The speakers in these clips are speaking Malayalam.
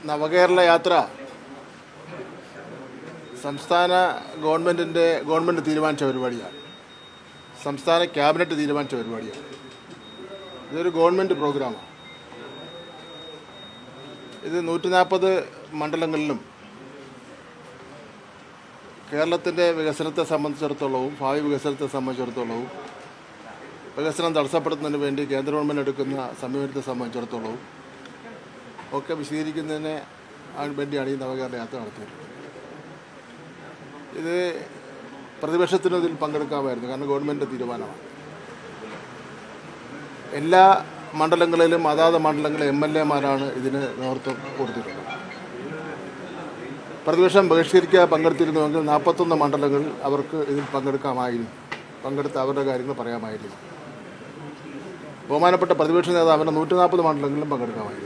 നവകേരള യാത്ര സംസ്ഥാന ഗവൺമെൻറ്റിൻ്റെ ഗവൺമെൻറ് തീരുമാനിച്ച പരിപാടിയാണ് സംസ്ഥാന ക്യാബിനറ്റ് തീരുമാനിച്ച പരിപാടിയാണ് ഇതൊരു ഗവൺമെൻറ് പ്രോഗ്രാമാണ് ഇത് നൂറ്റി നാൽപ്പത് മണ്ഡലങ്ങളിലും കേരളത്തിൻ്റെ വികസനത്തെ സംബന്ധിച്ചിടത്തോളവും ഭാവി വികസനത്തെ സംബന്ധിച്ചിടത്തോളവും വികസനം തടസ്സപ്പെടുത്തുന്നതിന് വേണ്ടി കേന്ദ്ര ഗവൺമെൻറ് എടുക്കുന്ന സമീപനത്തെ സംബന്ധിച്ചിടത്തോളവും ഒക്കെ വിശദീകരിക്കുന്നതിന് ആ- വേണ്ടിയാണ് ഈ നവകേരള യാത്ര നടത്തിയത് ഇത് പ്രതിപക്ഷത്തിനും ഇതിൽ പങ്കെടുക്കാമായിരുന്നു കാരണം ഗവൺമെൻറ് തീരുമാനമാണ് എല്ലാ മണ്ഡലങ്ങളിലും അതാത് മണ്ഡലങ്ങളിലെ എം എൽ എമാരാണ് ഇതിന് നേതൃത്വം കൊടുത്തിട്ടുള്ളത് പ്രതിപക്ഷം ബഹിഷ്കരിക്കാൻ പങ്കെടുത്തിരുന്നുവെങ്കിൽ നാൽപ്പത്തൊന്ന് മണ്ഡലങ്ങളിൽ അവർക്ക് ഇതിൽ പങ്കെടുക്കാമായിരുന്നു പങ്കെടുത്ത് അവരുടെ കാര്യങ്ങൾ പറയാമായിരുന്നു ബഹുമാനപ്പെട്ട പ്രതിപക്ഷ നേതാവിന് നൂറ്റി നാൽപ്പത് മണ്ഡലങ്ങളിലും പങ്കെടുക്കാമായിരുന്നു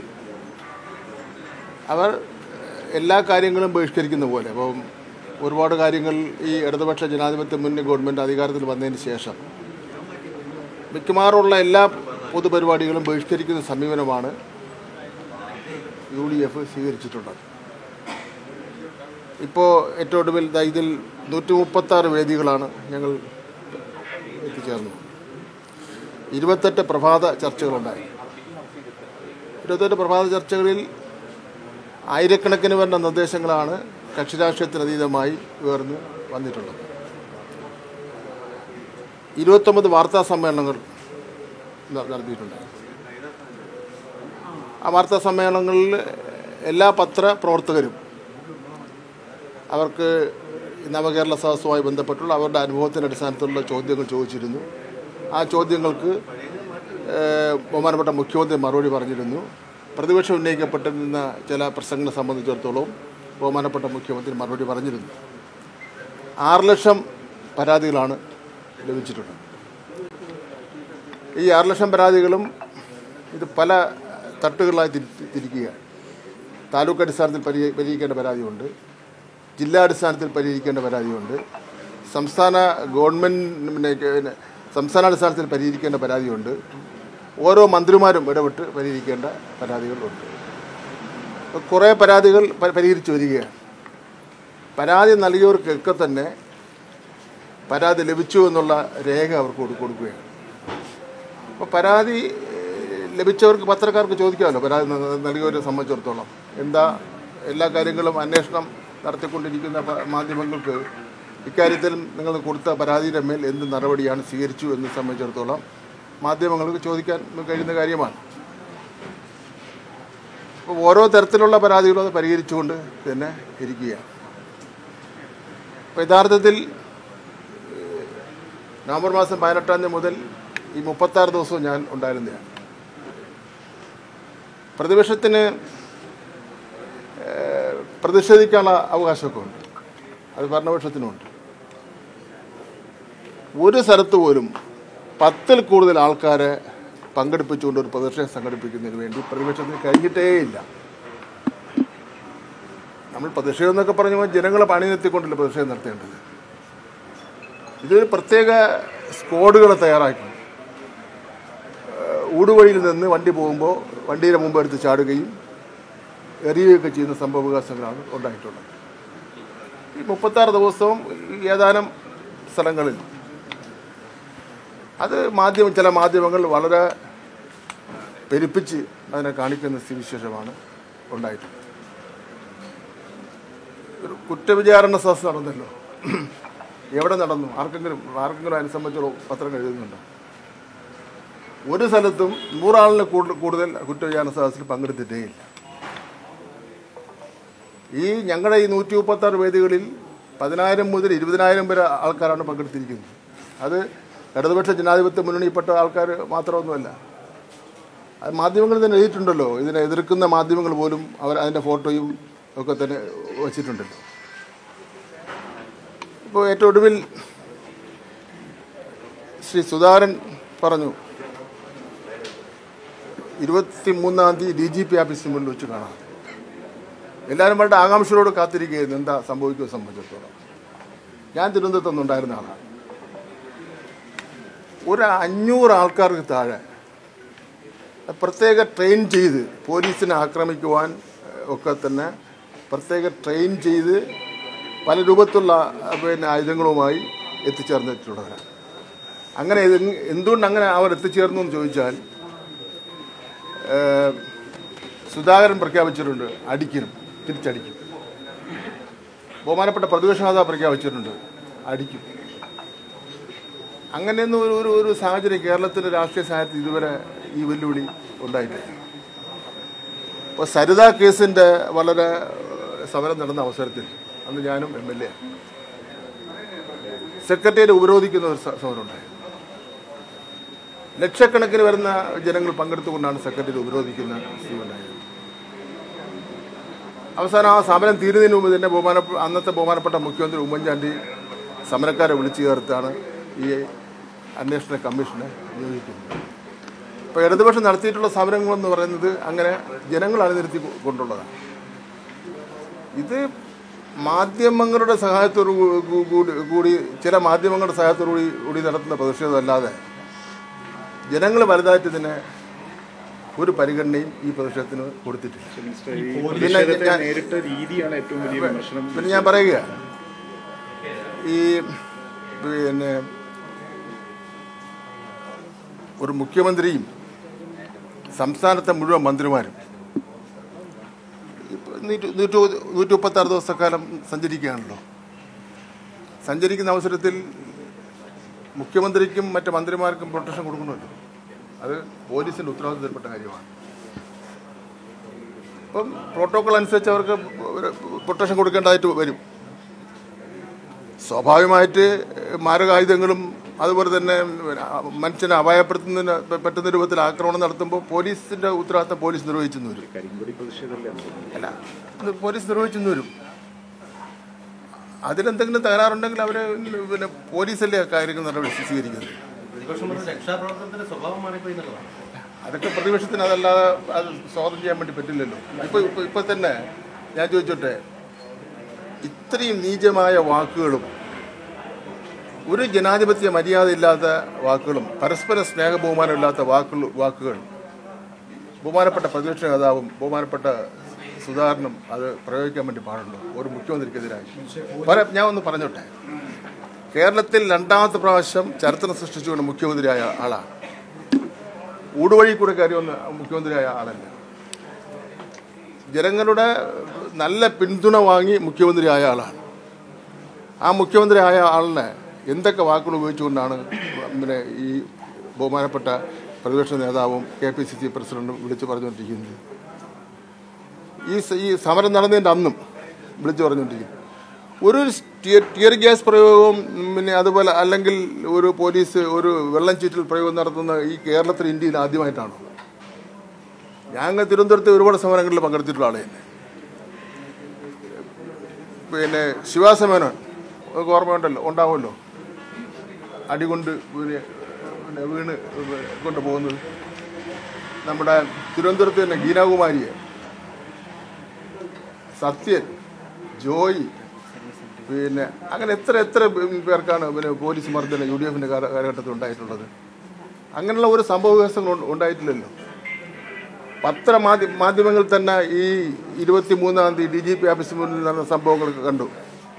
അവർ എല്ലാ കാര്യങ്ങളും ബഹിഷ്കരിക്കുന്ന പോലെ അപ്പം ഒരുപാട് കാര്യങ്ങൾ ഈ ഇടതുപക്ഷ ജനാധിപത്യ മുന്നണി ഗവൺമെൻറ് അധികാരത്തിൽ വന്നതിന് ശേഷം മിക്കവാറുള്ള എല്ലാ പൊതുപരിപാടികളും ബഹിഷ്കരിക്കുന്ന സമീപനമാണ് യു ഡി എഫ് സ്വീകരിച്ചിട്ടുള്ളത് ഇപ്പോൾ ഏറ്റവും ഒടുവിൽ ദാ ഇതിൽ നൂറ്റി മുപ്പത്താറ് വേദികളാണ് ഞങ്ങൾ എത്തിച്ചേർന്നത് ഇരുപത്തെട്ട് പ്രഭാത ചർച്ചകളുണ്ടായി ഇരുപത്തെട്ട് പ്രഭാത ചർച്ചകളിൽ ആയിരക്കണക്കിന് വരുന്ന നിർദ്ദേശങ്ങളാണ് കക്ഷിരാഷ്ട്രീയത്തിനതീതമായി ഉയർന്ന് വന്നിട്ടുള്ളത് ഇരുപത്തൊമ്പത് വാർത്താ സമ്മേളനങ്ങൾ ന- നടത്തിയിട്ടുണ്ട് ആ വാർത്താ സമ്മേളനങ്ങളിൽ എല്ലാ പത്ര പ്രവർത്തകരും അവർക്ക് നവകേരള സദസ്സുമായി ബന്ധപ്പെട്ടുള്ള അവരുടെ അനുഭവത്തിൻ്റെ അടിസ്ഥാനത്തിലുള്ള ചോദ്യങ്ങൾ ചോദിച്ചിരുന്നു ആ ചോദ്യങ്ങൾക്ക് ഏഹ്, ബഹുമാനപ്പെട്ട മുഖ്യമന്ത്രി മറുപടി പറഞ്ഞിരുന്നു പ്രതിപക്ഷം ഉന്നയിക്കപ്പെട്ടിരുന്ന ചില പ്രശ്നങ്ങളെ സംബന്ധിച്ചിടത്തോളം ബഹുമാനപ്പെട്ട മുഖ്യമന്ത്രി മറുപടി പറഞ്ഞിരുന്നു ആറ് ലക്ഷം പരാതികളാണ് ലഭിച്ചിട്ടുള്ളത് ഈ ആറ് ലക്ഷം പരാതികളും ഇത് പല തട്ടുകളായി തിരി തിരിക്കുകയാണ് താലൂക്ക് അടിസ്ഥാനത്തിൽ പരി പരിഹരിക്കേണ്ട പരാതിയുണ്ട് ജില്ലാ അടിസ്ഥാനത്തിൽ പരിഹരിക്കേണ്ട പരാതിയുണ്ട് സംസ്ഥാന ഗവൺമെൻറ് പിന്നെ സംസ്ഥാന അടിസ്ഥാനത്തിൽ പരിഹരിക്കേണ്ട പരാതിയുണ്ട് ഓരോ മന്ത്രിമാരും ഇടപെട്ട് പരിഹരിക്കേണ്ട പരാതികളുണ്ട് അപ്പോൾ കുറേ പരാതികൾ പ- പരിഹരിച്ചു വരികയാണ് പരാതി നൽകിയവർക്കൊക്കെ തന്നെ പരാതി ലഭിച്ചു എന്നുള്ള രേഖ അവർക്ക് കൊടു- കൊടുക്കുകയാണ് അപ്പോൾ പരാതി ഏഹ്, ലഭിച്ചവർക്ക് പത്രക്കാർക്ക് ചോദിക്കാമല്ലോ പരാതി ന- നൽകിയവരെ സംബന്ധിച്ചിടത്തോളം എന്താ എല്ലാ കാര്യങ്ങളും അന്വേഷണം നടത്തിക്കൊണ്ടിരിക്കുന്ന പ- മാധ്യമങ്ങൾക്ക് ഇക്കാര്യത്തിൽ നിങ്ങൾ കൊടുത്ത പരാതിയുടെ മേൽ എന്ത് നടപടിയാണ് സ്വീകരിച്ചു എന്ന് സംബന്ധിച്ചിടത്തോളം മാധ്യമങ്ങൾക്ക് ചോദിക്കാൻ കഴിയുന്ന കാര്യമാണ് അപ്പോൾ ഓരോ തരത്തിലുള്ള പരാതികളും അത് പരിഹരിച്ചുകൊണ്ട് തന്നെ ഇരിക്കുകയാണ് അപ്പോൾ യഥാർത്ഥത്തിൽ ഏഹ്, നവംബർ മാസം പതിനെട്ടാം തീയതി മുതൽ ഈ മുപ്പത്താറ് ദിവസവും ഞാൻ ഉണ്ടായിരുന്നതാണ് പ്രതിപക്ഷത്തിന് ഏഹ്, പ്രതിഷേധിക്കാനുള്ള അവകാശമൊക്കെ ഉണ്ട് അത് ഭരണപക്ഷത്തിനുമുണ്ട് ഒരു സ്ഥലത്ത് പോലും പത്തിൽ കൂടുതൽ ആൾക്കാരെ പങ്കെടുപ്പിച്ചുകൊണ്ട് ഒരു പ്രതിഷേധം സംഘടിപ്പിക്കുന്നതിന് വേണ്ടി പ്രതിപക്ഷത്തിന് കഴിഞ്ഞിട്ടേയില്ല നമ്മൾ പ്രതിഷേധം എന്നൊക്കെ പറഞ്ഞപ്പോൾ ജനങ്ങളെ പണി നിർത്തിക്കൊണ്ടല്ല പ്രതിഷേധം നടത്തേണ്ടത് ഇതൊരു പ്രത്യേക സ്ക്വാഡുകൾ തയ്യാറാക്കി ഏഹ് ഊടുവഴിയിൽ നിന്ന് വണ്ടി പോകുമ്പോൾ വണ്ടിയുടെ മുമ്പ് എടുത്ത് ചാടുകയും എറിയുകയൊക്കെ ചെയ്യുന്ന സംഭവവികാസങ്ങളാണ് ഉണ്ടായിട്ടുള്ളത് ഈ മുപ്പത്താറ് ദിവസവും ഈ ഏതാനും സ്ഥലങ്ങളിൽ അത് മാധ്യമം ചില മാധ്യമങ്ങൾ വളരെ പെരുപ്പിച്ച് അതിനെ കാണിക്കുന്ന സ്ഥിതിവിശേഷമാണ് ഉണ്ടായിട്ടുള്ളത് ഒരു കുറ്റവിചാരണ സദസ് നടന്നല്ലോ എവിടെ നടന്നു ആർക്കെങ്കിലും ആർക്കെങ്കിലും അതിനെ സംബന്ധിച്ചുള്ള പത്രം എഴുതുന്നുണ്ടോ ഒരു സ്ഥലത്തും നൂറാളിന് കൂടുതൽ കൂടുതൽ കുറ്റവിചാരണ സദസ്സിൽ പങ്കെടുത്തിട്ടേയില്ല ഈ ഞങ്ങളുടെ ഈ നൂറ്റി മുപ്പത്താറ് വേദികളിൽ പതിനായിരം മുതൽ ഇരുപതിനായിരം വരെ ആൾക്കാരാണ് പങ്കെടുത്തിരിക്കുന്നത് അത് ഇടതുപക്ഷ ജനാധിപത്യ മുന്നണിയിൽപ്പെട്ട ആൾക്കാർ മാത്രമൊന്നുമല്ല അത് മാധ്യമങ്ങൾ തന്നെ എഴുതിയിട്ടുണ്ടല്ലോ ഇതിനെ എതിർക്കുന്ന മാധ്യമങ്ങൾ പോലും അവർ അതിൻ്റെ ഫോട്ടോയും ഒക്കെ തന്നെ വച്ചിട്ടുണ്ടല്ലോ ഇപ്പോൾ ഏറ്റവും ഒടുവിൽ ശ്രീ സുധാകരൻ പറഞ്ഞു ഇരുപത്തി മൂന്നാം തീയതി ഡി ജി പി ഓഫീസിന് മുന്നിൽ വെച്ച് കാണാം എല്ലാവരും വളരെ ആകാംക്ഷയോട് കാത്തിരിക്കുകയായിരുന്നു എന്താ സംഭവിക്കുമോ സംബന്ധിച്ചിടത്തോളം ഞാൻ തിരുവനന്തപുരത്ത് ഉണ്ടായിരുന്ന ആളാണ് ഒരു അഞ്ഞൂറ് ആൾക്കാർക്ക് താഴെ പ്രത്യേക ട്രെയിൻ ചെയ്ത് പോലീസിനെ ആക്രമിക്കുവാൻ ഏഹ്, ഒക്കെ തന്നെ പ്രത്യേക ട്രെയിൻ ചെയ്ത് പല രൂപത്തിലുള്ള പിന്നെ ആയുധങ്ങളുമായി എത്തിച്ചേർന്നിട്ടുള്ളവരാണ് അങ്ങനെ ഇത് എന്തുകൊണ്ട് അങ്ങനെ അവർ എത്തിച്ചേർന്നു എന്ന് ചോദിച്ചാൽ ഏഹ്, സുധാകരൻ പ്രഖ്യാപിച്ചിട്ടുണ്ട് അടിക്കണം തിരിച്ചടിക്കും ബഹുമാനപ്പെട്ട പ്രതിപക്ഷ നേതാവ് പ്രഖ്യാപിച്ചിട്ടുണ്ട് അടിക്കും അങ്ങനെയൊന്നും ഒരു ഒരു ഒരു സാഹചര്യം കേരളത്തിൻ്റെ രാഷ്ട്രീയ സാഹചര്യത്തിൽ ഇതുവരെ ഈ വെല്ലുവിളി ഉണ്ടായിട്ടില്ല ഇപ്പോൾ സരിത കേസിൻ്റെ വളരെ ഏഹ്, സമരം നടന്ന അവസരത്തിൽ അന്ന് ഞാനും എം എൽ എ സെക്രട്ടേറിയറ്റ് ഉപരോധിക്കുന്ന ഒരു സ- സമരം ഉണ്ടായി ലക്ഷക്കണക്കിന് വരുന്ന ജനങ്ങൾ പങ്കെടുത്തുകൊണ്ടാണ് സെക്രട്ടറി ഉപരോധിക്കുന്ന സ്ഥിതി ഉണ്ടായത് അവസാനം ആ സമരം തീരുന്നതിന് മുമ്പ് തന്നെ ബഹുമാന അന്നത്തെ ബഹുമാനപ്പെട്ട മുഖ്യമന്ത്രി ഉമ്മൻചാണ്ടി സമരക്കാരെ വിളിച്ചു ചേർത്താണ് ഈ അന്വേഷണ കമ്മീഷനെ നിയോഗിക്കുന്നത് ഇപ്പോൾ ഇടതുപക്ഷം നടത്തിയിട്ടുള്ള സമരങ്ങളെന്ന് പറയുന്നത് അങ്ങനെ ജനങ്ങൾ അണിനിരത്തി കൊ- കൊണ്ടുള്ളതാണ് ഇത് മാധ്യമങ്ങളുടെ സഹായത്തോടു കൂ- കൂടി കൂടി ചില മാധ്യമങ്ങളുടെ സഹായത്തോടു കൂടി കൂടി നടത്തുന്ന പ്രതിഷേധമല്ലാതെ ജനങ്ങൾ വലുതായിട്ട് ഇതിനെ ഒരു പരിഗണനയും ഈ പ്രതിഷേധത്തിന് കൊടുത്തിട്ടില്ല മിനിസ്റ്റർ, ഈ പിന്നെ പ്രതിഷേധത്തെ ഞാൻ- നേരിട്ട രീതിയാണ് ഏറ്റവും വലിയ വിമർശനം പിന്നെ ഞാൻ പറയുക ഈ പിന്നെ ഒരു മുഖ്യമന്ത്രിയും സംസ്ഥാനത്തെ മുഴുവൻ മന്ത്രിമാരും ഇപ്പൊ നൂറ്റി നൂറ്റി നൂറ്റി മുപ്പത്താറ് ദിവസക്കാലം സഞ്ചരിക്കുകയാണല്ലോ സഞ്ചരിക്കുന്ന അവസരത്തിൽ മുഖ്യമന്ത്രിക്കും മറ്റ് മന്ത്രിമാർക്കും പ്രൊട്ടക്ഷൻ കൊടുക്കണമല്ലോ അത് പോലീസിൻ്റെ ഉത്തരവാദിത്തത്തിൽപ്പെട്ട കാര്യമാണ് ഇപ്പം പ്രോട്ടോകോൾ അനുസരിച്ച് അവർക്ക് ഒരു പ്രൊട്ടക്ഷൻ കൊടുക്കേണ്ടതായിട്ട് വരും സ്വാഭാവികമായിട്ട് മാരകായുധങ്ങളും അതുപോലെ തന്നെ മനുഷ്യനെ അപായപ്പെടുത്തുന്നതിന് പറ്റുന്ന രൂപത്തിൽ ആക്രമണം നടത്തുമ്പോൾ പോലീസിന്റെ ഉത്തരവാദിത്തം പോലീസ് നിർവഹിച്ചെന്ന് വരും കരിങ്കൊടി പ്രതിഷേധമല്ലേ അല്ല ഇത് പോലീസ് നിർവഹിച്ചെന്ന് വരും അതിലെന്തെങ്കിലും തകരാറുണ്ടെങ്കിൽ അവരെ പിന്നെ പോലീസല്ലേ ആ കാര്യങ്ങൾ നടപടി സ്വീകരിക്കുന്നത് പ്രതിപക്ഷം പറഞ്ഞ രക്ഷാപ്രവർത്തനത്തിന്റെ സ്വഭാവം മാറിപ്പോയി എന്നുള്ളതാണ് അതൊക്കെ പ്രതിപക്ഷത്തിന് അതല്ലാതെ അത് സ്വാഗതം ചെയ്യാൻ വേണ്ടി പറ്റില്ലല്ലോ ഇപ്പൊ ഇപ്പൊ ഇപ്പൊ തന്നെ ഞാൻ ചോദിച്ചോട്ടെ ഇത്രയും നീചമായ വാക്കുകളും ഒരു ജനാധിപത്യ മര്യാദ ഇല്ലാത്ത വാക്കുകളും പരസ്പര സ്നേഹ ബഹുമാനമില്ലാത്ത വാക്കുകൾ വാക്കുകൾ ബഹുമാനപ്പെട്ട പ്രതിപക്ഷ നേതാവും ബഹുമാനപ്പെട്ട സുധാകരനും അത് പ്രയോഗിക്കാൻ വേണ്ടി പാടുള്ളൂ ഒരു മുഖ്യമന്ത്രിക്കെതിരായി പല ഞാൻ ഒന്ന് പറഞ്ഞോട്ടെ കേരളത്തിൽ രണ്ടാമത്തെ പ്രാവശ്യം ചരിത്രം സൃഷ്ടിച്ചുകൊണ്ട് മുഖ്യമന്ത്രിയായ ആളാണ് ഊടുവഴി കൂടെ കയറി വന്ന മുഖ്യമന്ത്രിയായ ആളല്ല ജനങ്ങളുടെ നല്ല പിന്തുണ വാങ്ങി മുഖ്യമന്ത്രിയായ ആളാണ് ആ മുഖ്യമന്ത്രിയായ ആളിനെ എന്തൊക്കെ വാക്കുകൾ ഉപയോഗിച്ചുകൊണ്ടാണ് പിന്നെ ഈ ബഹുമാനപ്പെട്ട പ്രതിപക്ഷ നേതാവും കെ പി സി സി പ്രസിഡന്റും വിളിച്ചു പറഞ്ഞുകൊണ്ടിരിക്കുന്നത് ഈ സ- ഈ സമരം നടന്നതിൻ്റെ അന്നും വിളിച്ചു പറഞ്ഞുകൊണ്ടിരിക്കുന്നു ഒരു ടിയർ ടിയർ ഗ്യാസ് പ്രയോഗവും പിന്നെ അതുപോലെ അല്ലെങ്കിൽ ഒരു പോലീസ് ഒരു വെള്ളം ചീറ്റൽ പ്രയോഗം നടത്തുന്ന ഈ കേരളത്തിൽ ഇന്ത്യയിൽ ആദ്യമായിട്ടാണ് ഞങ്ങൾ തിരുവനന്തപുരത്ത് ഒരുപാട് സമരങ്ങളിൽ പങ്കെടുത്തിട്ടുള്ള ആളെ പിന്നെ ശിവാസമേനോൻ ഒക്കെ ഓർമ്മയുണ്ടല്ലോ ഉണ്ടാവുമല്ലോ അടികൊണ്ട് പിന്നെ പിന്നെ വീണ് കൊണ്ട് പോകുന്നത് നമ്മുടെ തിരുവനന്തപുരത്ത് തന്നെ ഗീനാകുമാരിയെ സത്യൻ ജോയി പിന്നെ അങ്ങനെ എത്ര എത്ര പേർക്കാണ് പിന്നെ പോലീസ് മർദ്ദനം യു ഡി എഫിൻ്റെ കാലഘട്ടത്തിൽ ഉണ്ടായിട്ടുള്ളത് അങ്ങനെയുള്ള ഒരു സംഭവ വികാസങ്ങൾ ഉണ്ടായിട്ടില്ലല്ലോ പത്ര മാധ്യ മാധ്യമങ്ങൾ തന്നെ ഈ ഇരുപത്തി മൂന്നാം തീയതി ഡി ജി പി ഓഫീസിന് മുന്നിൽ നടന്ന സംഭവങ്ങളൊക്കെ കണ്ടു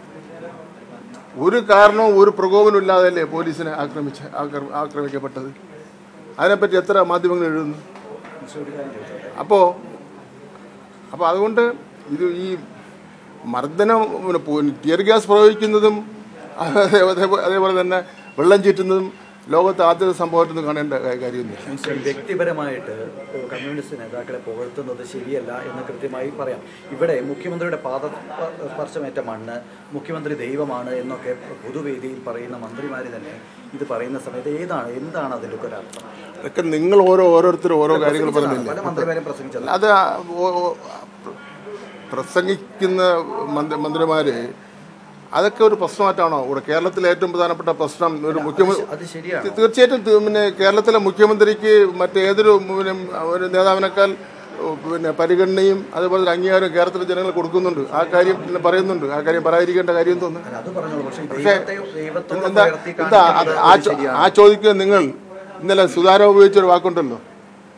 ഒരു കാരണവും ഒരു പ്രകോപനവും ഇല്ലാതെയല്ലേ പോലീസിനെ ആക്രമിച്ച് ആക്ര- ആക്രമിക്കപ്പെട്ടത് അതിനെപ്പറ്റി എത്ര മാധ്യമങ്ങൾ എഴുതുന്നു അപ്പോൾ അപ്പോൾ അതുകൊണ്ട് ഇത് ഈ മർദ്ദനം പിന്നെ പോ- ടിയർ ഗ്യാസ് പ്രയോഗിക്കുന്നതും അതേ- അതേപോലെ അതേപോലെ തന്നെ വെള്ളം ചീറ്റുന്നതും ലോകത്ത് ആദ്യത്തെ സംഭവമായിട്ടൊന്നും കാണേണ്ട കാ- കാര്യമൊന്നുമില്ല വ്യക്തിപരമായിട്ട് കമ്മ്യൂണിസ്റ്റ് നേതാക്കളെ പുകഴ്ത്തുന്നത് ശരിയല്ല എന്ന് കൃത്യമായി പറയാം ഇവിടെ മുഖ്യമന്ത്രിയുടെ പാദ സ്പർശമേറ്റ മണ്ണ് മുഖ്യമന്ത്രി ദൈവമാണ് എന്നൊക്കെ പൊതുവേദിയിൽ പറയുന്ന മന്ത്രിമാർ തന്നെ ഇത് പറയുന്ന സമയത്ത് ഏതാണ് എന്താണ് അതിൻ്റെ ഒക്കെ ഒരു അർത്ഥം അതൊക്കെ നിങ്ങൾ ഓരോ ഓരോരുത്തരും ഓരോ കാര്യങ്ങൾ പല പറഞ്ഞില്ലേ മന്ത്രിമാരും പ്രസംഗിച്ചത് അത് ആ ഓ- ഓ- പ്രസംഗിക്കുന്ന മന്ത്രി മന്ത്രിമാര് അതൊക്കെ ഒരു പ്രശ്നമായിട്ടാണോ ഇവിടെ കേരളത്തിലെ ഏറ്റവും പ്രധാനപ്പെട്ട പ്രശ്നം ഒരു മുഖ്യമന്ത്രി അത് ശരിയാണ് തീർച്ചയായിട്ടും തി- പിന്നെ കേരളത്തിലെ മുഖ്യമന്ത്രിക്ക് മറ്റേതൊരു പിന്നെ ഒരു നേതാവിനേക്കാൾ ഓ, പിന്നെ പരിഗണനയും അതുപോലെ തന്നെ അംഗീകാരവും കേരളത്തിലെ ജനങ്ങൾ കൊടുക്കുന്നുണ്ട് ആ കാര്യം പിന്നെ പറയുന്നുണ്ട് ആ കാര്യം പറയാതിരിക്കേണ്ട കാര്യം തോന്നുന്നു അത് പറഞ്ഞോളൂ പക്ഷേ ഈ പക്ഷേ ദൈവത്തെ ദൈവത്തോട് എന്താ ഉയർത്തി എന്താ കാണിക്കുന്നത് ആ അത് ചോ- ശരിയാണ് ആ ചോദിക്കുക നിങ്ങൾ ഇന്നലെ സുധാര ഉപയോഗിച്ചൊരു വാക്കുണ്ടല്ലോ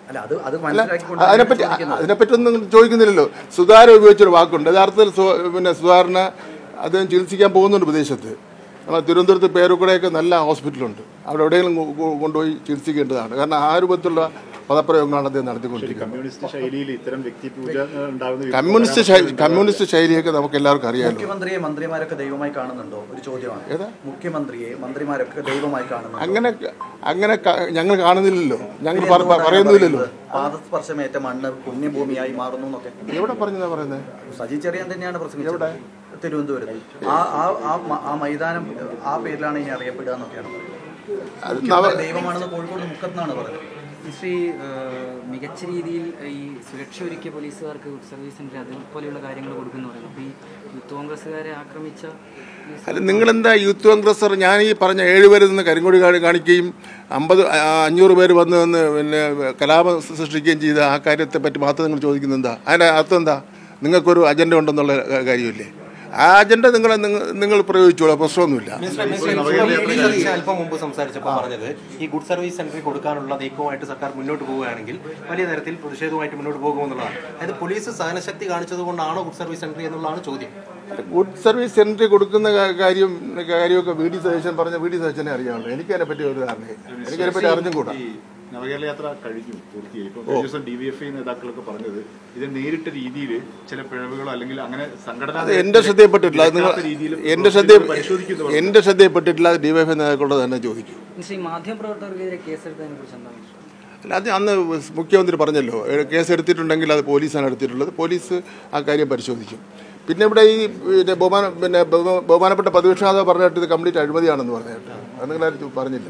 അല്ല അത് അത് അല്ല മനസ്സിലാക്കിക്കൊണ്ട് അതിനെപ്പറ്റി ചോദിക്കുന്നത്. അതിനെപ്പറ്റി ഒന്നും ചോദിക്കുന്നില്ലല്ലോ സുധാര ഉപയോഗിച്ചൊരു വാക്കുണ്ട് യഥാർത്ഥത്തിൽ സു- പിന്നെ സുധാറിനെ അദ്ദേഹം ചികിത്സിക്കാൻ പോകുന്നുണ്ട് വിദേശത്ത് നമ്മൾ തിരുവനന്തപുരത്ത് പേരുകൂടെയൊക്കെ നല്ല ഹോസ്പിറ്റലുണ്ട് അവിടെ എവിടെയെങ്കിലും കൊ- കൊ- കൊണ്ടുപോയി ചികിത്സിക്കേണ്ടതാണ് കാരണം ആ രൂപത്തിലുള്ള പദപ്രയോഗങ്ങളാണ് അദ്ദേഹം നടത്തിക്കൊണ്ടിരിക്കുന്നത് കമ്മ്യൂണിസ്റ്റ് ശൈലിയിൽ ഇത്തരം വ്യക്തിപൂജ ഏഹ്, ഉണ്ടാകുന്ന കമ്മ്യൂണിസ്റ്റ് ശൈലി കമ്മ്യൂണിസ്റ്റ് ശൈലിയൊക്കെ നമുക്ക് എല്ലാവർക്കും അറിയാമല്ലോ മുഖ്യമന്ത്രിയെ മന്ത്രിമാരൊക്കെ ദൈവമായി കാണുന്നുണ്ടോ ഒരു ചോദ്യമാണ് ഏതാ? മുഖ്യമന്ത്രിയെ മന്ത്രിമാരൊക്കെ ദൈവമായി കാണുന്നുണ്ടോ അങ്ങനെ അങ്ങനെ ക- ഞങ്ങൾ കാണുന്നില്ലല്ലോ ഞങ്ങൾ പറ- പ- പറയുന്നില്ലല്ലോ പാദസ്പർശമേറ്റ മണ്ണ് പുണ്യഭൂമിയായി മാറുന്നു എന്നൊക്കെ എവിടെ പറഞ്ഞതാ പറയുന്നത് സജി ചെറിയാൻ തന്നെയാണ് പ്രസംഗിച്ചത് തിരുവനന്തപുരത്ത് ആ ആ ആ മ- ആ മൈതാനം ആ പേരിലാണ് ഇനി അറിയപ്പെടുക എന്നൊക്കെയാണ് പറയുന്നത്. അത് നവ മുഖ്യമന്ത്രി ദൈവമാണെന്ന് കോഴിക്കോട് മുക്കത്താണ് പറഞ്ഞത് ശ്രീ ഏഹ്, മികച്ച രീതിയിൽ ഈ സുരക്ഷ ഒരുക്കിയ പോലീസുകാർക്ക് ഗുഡ് സർവീസ് സെന്റർ അതുപോലെയുള്ള കാര്യങ്ങൾ കൊടുക്കുന്നു പറയുന്നു അപ്പോൾ ഈ യൂത്ത് കോൺഗ്രസ്സുകാരെ ആക്രമിച്ച ഈ അല്ല നിങ്ങളെന്താ യൂത്ത് കോൺഗ്രസ് ഞാൻ ഈ പറഞ്ഞ ഏഴുപേരിൽ നിന്ന് കരിങ്കൊടി കാണി- കാണിക്കുകയും അമ്പത് ആ, അഞ്ഞൂറ് പേര് വന്ന് വന്ന് പിന്നെ കലാപം സൃഷ്ടിക്കുകയും ചെയ്ത ആ കാര്യത്തെ പറ്റി മാത്രം നിങ്ങൾ ചോദിക്കുന്നത് എന്താ അതിൻ്റെ അർത്ഥം എന്താ നിങ്ങൾക്കൊരു അജണ്ട ഉണ്ടെന്നുള്ള ക- കാര്യമില്ലേ ആ അജണ്ട നിങ്ങൾ നിങ്ങൾ- നിങ്ങൾ പ്രയോഗിച്ചോളൂ പ്രശ്നമൊന്നുമില്ല മിനിസ്റ്റർ, മിനിസ്റ്റർ, ഇപ്പോൾ വി ഡി സതീശൻ അല്പം മുമ്പ് സംസാരിച്ചപ്പോൾ പറഞ്ഞത് ഈ ഗുഡ് സർവീസ് സെന്ററിൽ കൊടുക്കാനുള്ള നീക്കവുമായിട്ട് സർക്കാർ മുന്നോട്ട് പോവുകയാണെങ്കിൽ വലിയ തരത്തിൽ പ്രതിഷേധവുമായിട്ട് മുന്നോട്ട് പോകുമെന്നുള്ളതാണ് അതായത് പോലീസ് സഹനശക്തി കാണിച്ചത് കൊണ്ടാണോ ഗുഡ് സർവീസ് സെന്റർ എന്നുള്ളതാണ് ചോദ്യം ഗുഡ് സർവീസ് സെന്റർ കൊടുക്കുന്ന കാ- കാര്യം കാര്യമൊക്കെ വി ഡി സതീശൻ പറഞ്ഞ വി ഡി സതീശനെ അറിയാമല്ലോ എനിക്ക് അതിനെപ്പറ്റി ഒരു ധാരണയില്ല എനിക്കതിനെപ്പറ്റി അറിഞ്ഞും കൂടാ ഈ നവകേരള യാത്ര കഴിഞ്ഞു പൂർത്തിയായി ഇപ്പൊ കഴിഞ്ഞ ദിവസം ഡി വി എഫ് ഐ നേതാക്കളൊക്കെ പറഞ്ഞത് ഇത് നേരിട്ട രീതിയിൽ ചില പിഴവുകളോ അല്ലെങ്കിൽ അങ്ങനെ സംഘടന അത് എന്റെ ശ്രദ്ധയിൽപ്പെട്ടിട്ടില്ല അത് നിങ്ങൾ രീതിയിൽ എന്റെ ശ്രദ്ധ പരിശോധിക്കുന്നു എന്റെ ശ്രദ്ധയിൽപ്പെട്ടിട്ടില്ല അത് ഡിവൈഫ് നേതാക്കളോട് തന്നെ ചോദിക്കും ശ്രീ മാധ്യമപ്രവർത്തകർക്കെതിരെ കേസെടുത്തതിനെ കുറിച്ച് എന്താണ് വിശ്വാസം അല്ല അത് അന്ന് മുഖ്യമന്ത്രി പറഞ്ഞല്ലോ ഏ, കേസ് എടുത്തിട്ടുണ്ടെങ്കിൽ അത് പോലീസാണ് എടുത്തിട്ടുള്ളത് പോലീസ് ആ കാര്യം പരിശോധിക്കും പിന്നെ ഇവിടെ ഈ പിന്നെ ബഹുമാന പിന്നെ ബഹു- ബഹുമാനപ്പെട്ട പ്രതിപക്ഷാത പറഞ്ഞിട്ട് ഇത് കംപ്ലീറ്റ് അഴിമതിയാണെന്ന് പറഞ്ഞിട്ട് അത് നിങ്ങളാരും പറഞ്ഞില്ല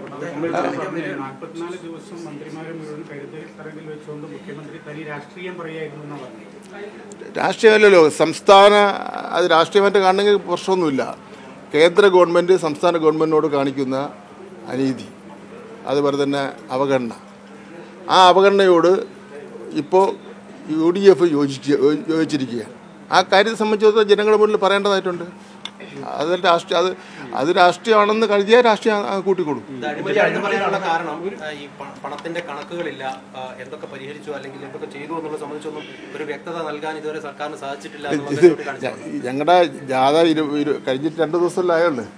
നാൽപ്പത്തിനാല് ദിവസം മന്ത്രിമാരെ മുഴുവൻ കരുതൽ തറവിൽ വെച്ചുകൊണ്ട് മുഖ്യമന്ത്രി തനി രാഷ്ട്രീയം പറയായിരുന്നു എന്നാണ് പറഞ്ഞത് രാഷ്ട്രീയമല്ലല്ലോ സംസ്ഥാന അത് രാഷ്ട്രീയമായിട്ട് കാണണമെങ്കിൽ പ്രശ്നമൊന്നുമില്ല കേന്ദ്ര ഗവൺമെൻറ് സംസ്ഥാന ഗവൺമെൻറ്റിനോട് കാണിക്കുന്ന അനീതി അതുപോലെ തന്നെ അവഗണന ആ അവഗണനയോട് ഇപ്പോൾ യു ഡി എഫ് യോജിച്ച് യോജിച്ചിരിക്കുകയാണ് ആ കാര്യത്തെ സംബന്ധിച്ചിടത്തോളം ജനങ്ങളുടെ മുന്നിൽ പറയേണ്ടതായിട്ടുണ്ട് അത് രാഷ്ട്രീയ അത് അത് രാഷ്ട്രീയമാണെന്ന് കരുതിയാൽ രാഷ്ട്രീയം ആ കൂട്ടിക്കൊടുക്കും ഇത് അഴിമതിയാണെന്ന് പറയാനുള്ള കാരണം ആ, ഈ പ- പണത്തിന്റെ കണക്കുകളില്ല ആ, എന്തൊക്കെ പരിഹരിച്ചു അല്ലെങ്കിൽ എന്തൊക്കെ ചെയ്തു എന്നുള്ളത് സംബന്ധിച്ചൊന്നും ഒരു വ്യക്തത നൽകാൻ ഇതുവരെ സർക്കാരിന് സാധിച്ചിട്ടില്ല ഇത് എന്നുള്ളത് ചൂണ്ടിക്കാണിച്ചു ഞങ്ങളുടെ ജാഥ ഇരു ഇരു- കഴിഞ്ഞിട്ട് രണ്ട് ദിവസമല്ലേ ആയുള്ളൂ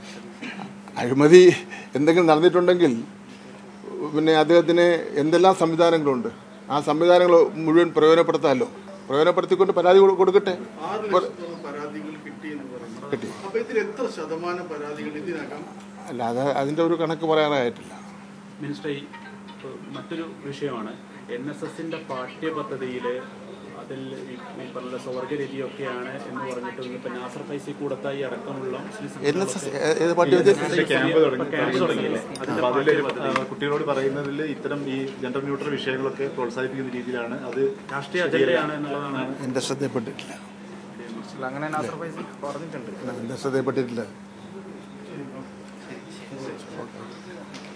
അഴിമതി എന്തെങ്കിലും നടന്നിട്ടുണ്ടെങ്കിൽ പിന്നെ അദ്ദേഹത്തിന് എന്തെല്ലാം സംവിധാനങ്ങളുണ്ട് ആ സംവിധാനങ്ങൾ മുഴുവൻ പ്രയോജനപ്പെടുത്താമല്ലോ പ്രയോജനപ്പെടുത്തിക്കൊണ്ട് പരാതി കൊ- കൊടുക്കട്ടെ ഇപ്പോൾ- പരാതികൾ കിട്ടി എന്ന് പറയുന്നത് കിട്ടി അപ്പൊ ഇതിൽ എത്ര ശതമാനം പരാതികൾ ഇതിനകം അല്ല അത് അതിൻ്റെ ഒരു കണക്ക് പറയാനായിട്ടില്ല മിനിസ്റ്റർ ഈ ഏഹ്, മറ്റൊരു വിഷയമാണ് എൻ എസ് എസിന്റെ പാഠ്യപദ്ധതിയിൽ അതിൽ ഈ ഈ പറഞ്ഞ സ്വർഗരതിയൊക്കെയാണ് എന്ന് പറഞ്ഞിട്ട് ഇന്നിപ്പോ നാസർ ഫൈസി കൂടത്തായി അടക്കമുള്ള മുസ്ലിം എൻ എസ് എസ് ഏത് പാർട്ടി വെച്ച് ക്യാമ്പ് തുടങ്ങി ക്യാമ്പ് തുടങ്ങിയില്ലേ? അപ്പൊ അതില് ആ, കുട്ടികളോട് പറയുന്നതിൽ ഇത്തരം ഈ ജെൻഡർ ന്യൂട്രൽ വിഷയങ്ങളൊക്കെ പ്രോത്സാഹിപ്പിക്കുന്ന രീതിയിലാണ് അത് രാഷ്ട്രീയ അജണ്ടയാണ് എന്നുള്ളതാണ് എൻ്റെ ശ്രദ്ധയിൽപ്പെട്ടിട്ടില്ല അങ്ങനെ നാസർ ഫൈസി പറഞ്ഞിട്ടുണ്ട് എൻ്റെ ശ്രദ്ധയിൽപ്പെട്ടിട്ടില്ല